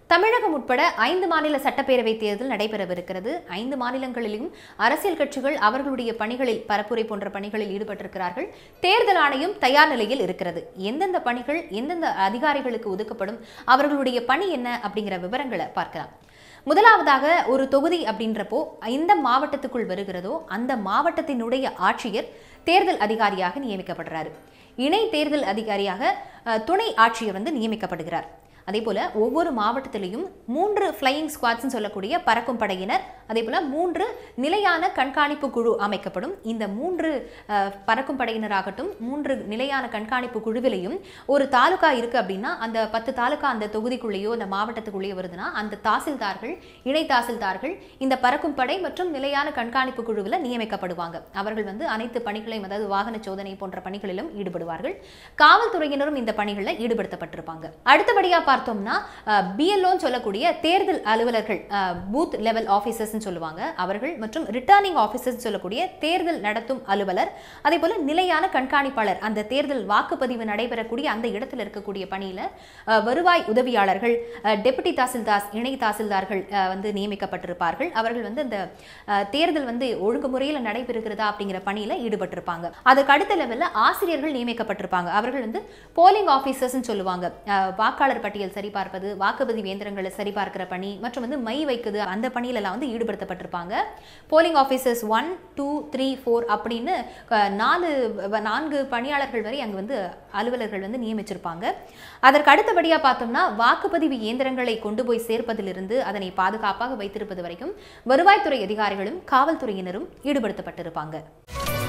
தமிழகம் உட்பட ஐந்து மாநில சட்டப்பேரவை தேர்தல் நடைபெறவிருக்கிறது ஐந்து மாநிலங்களிலும் அரசியல் கட்சிகள் அவர்களுடைய பணிகளில் பரப்புரை போன்ற பணிகளில் ஈடுபட்டிருக்கிறார்கள் தேர்தல் ஆணையம் தயார் நிலையில் இருக்கிறது எந்தெந்த பணிகள் எந்தெந்த அதிகாரிகளுக்கு ஒதுக்கப்படும் அவர்களுடைய பணி என்ன அப்படிங்கிற விவரங்களை பார்க்கலாம் முதலாவதாக ஒரு தொகுதி அப்படின்றப்போ எந்த மாவட்டத்துக்குள் வருகிறதோ அந்த மாவட்டத்தினுடைய ஆட்சியர் தேர்தல் அதிகாரியாக நியமிக்கப்படுறாரு இணை தேர்தல் அதிகாரியாக அஹ், துணை ஆட்சியர் வந்து நியமிக்கப்படுகிறார் அதே போல ஒவ்வொரு மாவட்டத்திலையும் மூன்று ஃப்ளையிங் ஸ்குவாட்ஸ்னு சொல்லக்கூடிய பறக்கும் படையினர் அதே போல மூன்று நிலையான கண்காணிப்பு குழு அமைக்கப்படும் இந்த மூன்று அஹ், பறக்கும் படையினராகட்டும் மூன்று நிலையான கண்காணிப்பு குழுவிலையும் ஒரு தாலுகா இருக்கு அப்படின்னா அந்த பத்து தாலுகா அந்த தொகுதிக்குள்ளேயோ அந்த மாவட்டத்துக்குள்ளேயோ வருதுன்னா அந்த தாசில்தார்கள் இணை தாசில்தார்கள் இந்த பறக்கும் படை மற்றும் நிலையான கண்காணிப்பு குழுவில் நியமிக்கப்படுவாங்க அவர்கள் வந்து அனைத்து பணிகளையும் அதாவது வாகன சோதனை போன்ற பணிகளிலும் ஈடுபடுவார்கள் காவல்துறையினரும் இந்த பணிகளில் ஈடுபடுத்தப்பட்டிருப்பாங்க அடுத்தபடியா பார்த்தோம்னா பிஎல்ஓன்னு சொல்லக்கூடிய தேர்தல் அலுவலர்கள் பூத் லெவல் ஆஃபீஸர்ஸ்னு சொல்லுவாங்க அவர்கள் மற்றும் ரிட்டர்னிங் ஆஃபீஸர்ஸ் சொல்லக்கூடிய தேர்தல் நடத்தும் அலுவலர் அதே போல நிலையான கண்காணிப்பாளர் அந்த தேர்தல் வாக்குப்பதிவு நடைபெறக்கூடிய அந்த இடத்துல இருக்கக்கூடிய பணியில அஹ், வருவாய் உதவியாளர்கள் டெபுட்டி தாசில்தாஸ் இணை தாசில்தார்கள் அஹ், வந்து நியமிக்கப்பட்டிருப்பார்கள் அவர்கள் வந்து அந்த அஹ், தேர்தல் வந்து ஒழுங்குமுறையில் நடைபெறுகிறதா அப்படிங்கிற பணியில ஈடுபட்டிருப்பாங்க அதுக்கு அடுத்த லெவல்ல ஆசிரியர்கள் நியமிக்கப்பட்டிருப்பாங்க அவர்கள் வந்து போலிங் ஆஃபீஸர்ஸ்னு சொல்லுவாங்க அஹ், வாக்காளர் பட்டியல் சரிபார்ப்பது வாக்குப்பதிவு இயந்திரங்களை சரிபார்க்கிற பணி மற்றும் வந்து மை வைக்குது அந்த பணியிலலாம் வந்து ஈடுபடுத்தப்பட்டிருப்பாங்க polling officers one two three four அப்படின்னு அஹ், நாலு வ- நான்கு பணியாளர்கள் வரை அங்கே வந்து அலுவலர்கள் வந்து நியமிச்சிருப்பாங்க அதற்கு அடுத்தபடியாக பார்த்தோம்னா வாக்குப்பதிவு இயந்திரங்களை கொண்டு போய் சேர்ப்பதிலிருந்து அதனை பாதுகாப்பாக வைத்திருப்பது வரைக்கும் வருவாய்த்துறை அதிகாரிகளும் காவல்துறையினரும் ஈடுபடுத்தப்பட்டிருப்பாங்க